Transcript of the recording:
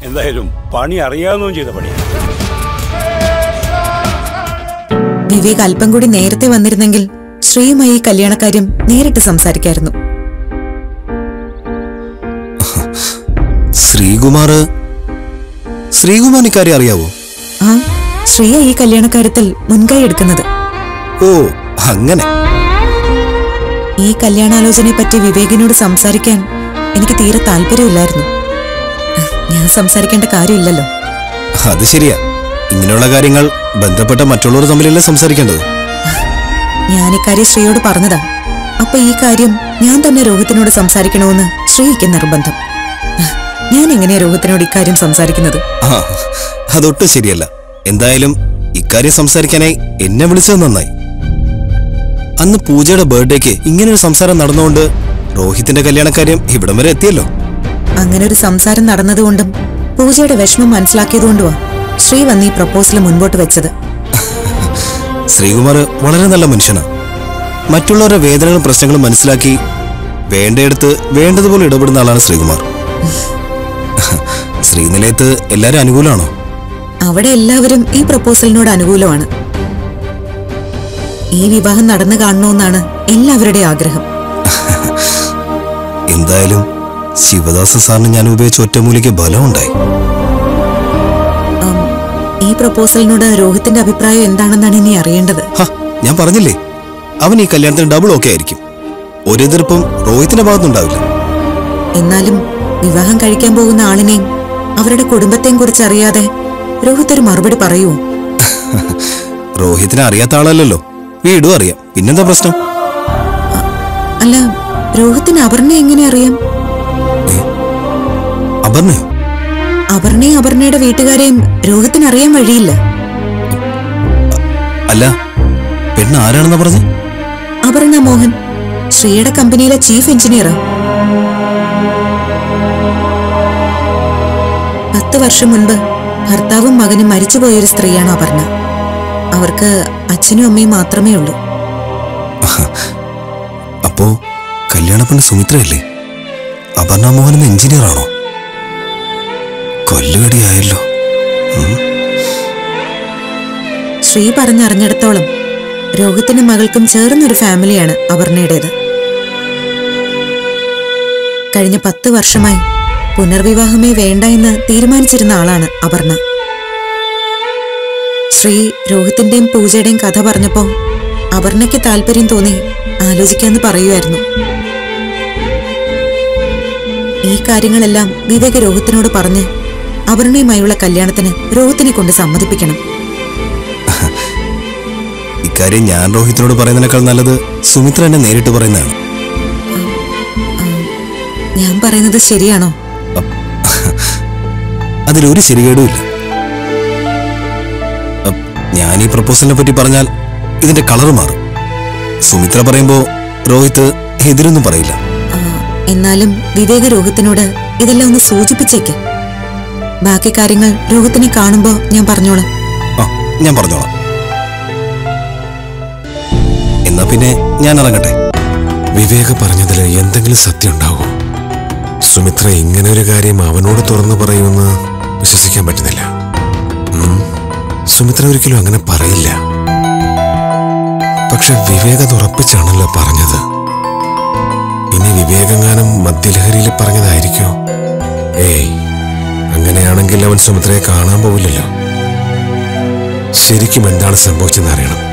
എന്തായാലും പണി അറിയാവുന്നതും ചെയ്ത പണിയാണ് വിവേക് അല്പം കൂടി നേരത്തെ വന്നിരുന്നെങ്കിൽ ശ്രീയുമായി ഈ കല്യാണക്കാര്യം നേരിട്ട് സംസാരിക്കായിരുന്നു ശ്രീകുമാർ ശ്രീകുമാർ ഇക്കാര്യം അറിയാവോ ആ ശ്രീയ ഈ കല്യാണക്കാര്യത്തിൽ മുൻകൈ എടുക്കുന്നത് ഓ അങ്ങനെ ഈ കല്യാണാലോചനയെ പറ്റി വിവേകിനോട് സംസാരിക്കാൻ എനിക്ക് തീരെ താല്പര്യമില്ലായിരുന്നു ഞാൻ സംസാരിക്കേണ്ട കാര്യമില്ലല്ലോ അത് ശരിയാ ഇങ്ങനെയുള്ള കാര്യങ്ങൾ ബന്ധപ്പെട്ട മറ്റുള്ളവർ തമ്മിലല്ലേ സംസാരിക്കേണ്ടത് ഞാൻ ഇക്കാര്യം ശ്രീയോട് പറഞ്ഞതാ അപ്പൊ ഈ കാര്യം ഞാൻ തന്നെ രോഹിത്തിനോട് സംസാരിക്കണമെന്ന് ശ്രീക്ക് നിർബന്ധം ഞാൻ എങ്ങനെയാ രോഹിത്തിനോട് ഇക്കാര്യം സംസാരിക്കുന്നത് ആ അതൊട്ടും ശരിയല്ല എന്തായാലും ഇക്കാര്യം സംസാരിക്കാനായി എന്നെ വിളിച്ചത് നന്നായി അന്ന് പൂജയുടെ ബർത്ത്ഡേക്ക് ഇങ്ങനെ ഒരു സംസാരം നടന്നുകൊണ്ട് രോഹിത്തിന്റെ കല്യാണക്കാര്യം ഇവിടം വരെ എത്തിയല്ലോ അങ്ങനെ ഒരു സംസാരം നടന്നതുകൊണ്ടും പൂജയുടെ വിഷമം മനസ്സിലാക്കിയതുകൊണ്ടുവാ ശ്രീ വന്ന് ഈ പ്രപ്പോസൽ മുൻപോട്ട് വെച്ചത് ശ്രീകുമാർ വളരെ നല്ല മനുഷ്യനാണ് മറ്റുള്ളവരുടെ വേദനകളും പ്രശ്നങ്ങളും മനസ്സിലാക്കി വേണ്ടയിടത്ത് വേണ്ടതുപോലെ ഇടപെടുന്ന ആളാണ് ശ്രീകുമാർ ശ്രീനിലയത്ത് എല്ലാരും അനുകൂലമാണോ അവിടെ എല്ലാവരും ഈ പ്രപ്പോസലിനോട് അനുകൂലമാണ് ഈ വിവാഹം നടന്നു കാണണമെന്നാണ് എല്ലാവരുടെയും ആഗ്രഹം എന്തായാലും ശിവദാസ സാറിന് ഞാൻ ഉപയോഗിച്ച ഒറ്റമൂലിക്ക് ബലമുണ്ടായി ഉം, ഈ പ്രപ്പോസലിനോട് രോഹിത്തിന്റെ അഭിപ്രായം എന്താണെന്നാണ് ഇനി അറിയേണ്ടത് ഹ, ഞാൻ പറഞ്ഞില്ലേ അവൻ ഈ കല്യാണത്തിന് ഡബിൾ ഓക്കെ ആയിരിക്കും ഒരു എതിർപ്പും റോഹിത്തിന്റെ ഭാഗത്തുണ്ടാവില്ല എന്നാലും വിവാഹം കഴിക്കാൻ പോകുന്ന ആളിനെയും അവരുടെ കുടുംബത്തെയും കുറിച്ച് അറിയാതെ രോഹിത് ഒരു മറുപടി പറയൂ റോഹിത്തിനെ അറിയാത്ത ആളല്ലല്ലോ വീടും അറിയാം പിന്നെന്താ പ്രശ്നം അല്ല രോഹിത്തിന് അപർണയെ എങ്ങനെ അറിയാം അപർണയോ അപർണയും അപർണയുടെ വീട്ടുകാരെയും രോഹിത്തിന് അറിയാൻ വഴിയില്ല അല്ല പെണ്ണ് ആരാണെന്നാ പറഞ്ഞു അപർണ മോഹൻ ശ്രീയുടെ കമ്പനിയിലെ ചീഫ് എഞ്ചിനീയറാ പത്ത് വർഷം മുൻപ് ഭർത്താവും മകനും മരിച്ചുപോയൊരു സ്ത്രീയാണ് അപർണ അവർക്ക് അച്ഛനും അമ്മയും മാത്രമേ ഉള്ളൂ അപ്പോ കല്യാണപ്പെണ്ണ് സുമിത്രയല്ലേ അപർണ മോഹൻ എന്ന എഞ്ചിനീയർ ആണോ കൊല്ലുകടിയായല്ലോ ശ്രീ പറഞ്ഞറിഞ്ഞിടത്തോളം രോഹിത്തിനും മകൾക്കും ചേർന്നൊരു ഫാമിലിയാണ് അപർണയുടേത് കഴിഞ്ഞ പത്ത് വർഷമായി പുനർവിവാഹമേ വേണ്ട എന്ന് തീരുമാനിച്ചിരുന്ന ആളാണ് അപർണ ശ്രീ രോഹിത്തിന്റെയും പൂജയുടെയും കഥ പറഞ്ഞപ്പോ അപർണയ്ക്ക് താല്പര്യം തോന്നി ആലോചിക്കാന്ന് പറയുമായിരുന്നു ഈ കാര്യങ്ങളെല്ലാം വിവേക് രോഹിത്തിനോട് പറഞ്ഞ് അപർണയുമായുള്ള കല്യാണത്തിന് രോഹിത്തിനെ കൊണ്ട് സമ്മതിപ്പിക്കണം ഇക്കാര്യം ഞാൻ രോഹിത്തിനോട് പറയുന്നതിനേക്കാൾ നല്ലത് സുമിത്ര എന്നെ നേരിട്ട് പറയുന്നതാണ് ഞാൻ പറയുന്നത് ശരിയാണോ അതിലൊരു ശരികേടുമില്ല അപ്പ് ഞാൻ ഈ പ്രപ്പോസലിനെ പറ്റി പറഞ്ഞാൽ ഇതിന്റെ കളർ മാറും സുമിത്ര പറയുമ്പോ രോഹിത് എതിരൊന്നും പറയില്ല ആ, എന്നാലും വിവേക രോഹിത്തിനോട് ഇതെല്ലാം ഒന്ന് സൂചിപ്പിച്ചേക്ക് ബാക്കി കാര്യങ്ങൾ രോഹിത്തിനെ കാണുമ്പോ ഞാൻ പറഞ്ഞോളാം ആ ഞാൻ പറഞ്ഞോളാം എന്നാ പിന്നെ ഞാൻ ഇറങ്ങട്ടെ വിവേക പറഞ്ഞതിൽ എന്തെങ്കിലും സത്യം ഉണ്ടാവോ സുമിത്ര ഇങ്ങനെ ഒരു കാര്യം അവനോട് തുറന്നു പറയുമെന്ന് വിശ്വസിക്കാൻ പറ്റുന്നില്ല ഉം, സുമിത്ര ഒരിക്കലും അങ്ങനെ പറയില്ല പക്ഷെ വിവേക അത് ഉറപ്പിച്ചാണല്ലോ പറഞ്ഞത് ഇനി വിവേകങ്ങാനം മദ്യലഹരിയിൽ പറഞ്ഞതായിരിക്കോ ഏയ് അങ്ങനെയാണെങ്കിൽ അവൻ സുമിത്രയെ കാണാൻ പോവില്ലല്ലോ ശരിക്കും എന്താണ് സംഭവിച്ചെന്ന് അറിയണം